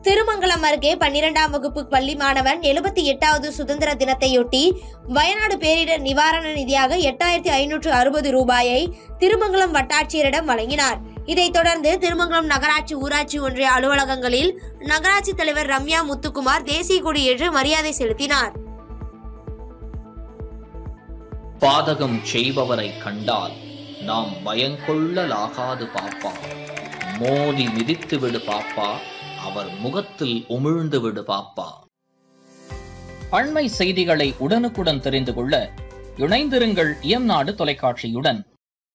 திருமங்கலம் அருகே பன்னிரெண்டாம் வகுப்பு பள்ளி மாணவன் எழுபத்தி எட்டாவது சுதந்திர தினத்தையொட்டி வயநாடு பேரிடர் நிவாரண நிதியாக எட்டாயிரத்தி ஐநூற்று அறுபது ரூபாயை திருமங்கலம் வட்டாட்சியரிடம் வழங்கினார் இதைத் தொடர்ந்து திருமங்கலம் நகராட்சி ஊராட்சி ஒன்றிய அலுவலகங்களில் நகராட்சி தலைவர் ரம்யா முத்துக்குமார் தேசிய கொடி ஏற்று மரியாதை செலுத்தினார் பாதகம் செய்பவரை கண்டால் நாம் பயங்கொள்ளலாகாது பாப்பா மோதி மிதித்து விடு பாப்பா அவர் முகத்தில் உமிழ்ந்து விடு பாப்பா அண்மை செய்திகளை உடனுக்குடன் தெரிந்து கொள்ள இணைந்திருங்கள் இயம்நாடு தொலைக்காட்சியுடன்